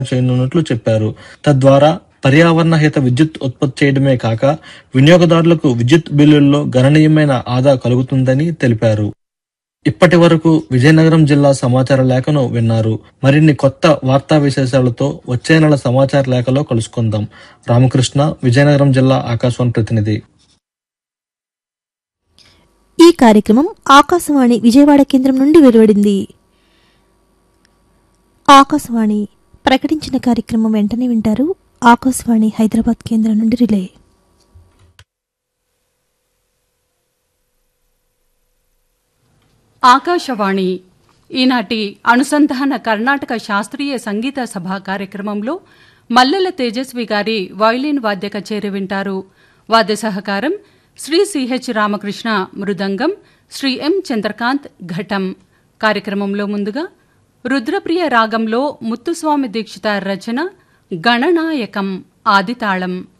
చేయనున్నట్లు చెప్పారు తద్వారా పర్యావరణ హిత విద్యుత్ ఉత్పత్తి చేయడమే కాక వినియోగదారులకు విద్యుత్ బిల్లుల్లో గణనీయమైన ఆదా కలుగుతుందని తెలిపారు ఇప్పటి వరకు విజయనగరం జిల్లా సమాచార లేఖను విన్నారు మరిన్ని కొత్త వార్తా విశేషాలతో వచ్చే నెల సమాచార లేఖలో కలుసుకుందాం రామకృష్ణ విజయనగరం జిల్లా ఆకాశవాణి ప్రతినిధి ఈ కార్యక్రమం ఆకాశవాణి విజయవాడ కేంద్రం నుండి వెలువడింది ఆకాశవాణి ప్రకటించిన కార్యక్రమం వెంటనే వింటారు ఆకాశవాణి హైదరాబాద్ కేంద్రం నుండి రిలే ఆకాశవాణి ఈనాటి అనుసంధాన కర్ణాటక శాస్త్రీయ సంగీత సభ కార్యక్రమంలో మల్లెల తేజస్వి గారి వయలిన్ వాద్య కచేరి వింటారు వాద్య సహకారం శ్రీ సిహెచ్ రామకృష్ణ మృదంగం శ్రీ ఎం చంద్రకాంత్ ఘటం కార్యక్రమంలో ముందుగా రుద్రప్రియ రాగంలో ముత్తుస్వామి దీక్షిత రచన గణనాయకం ఆదితాళం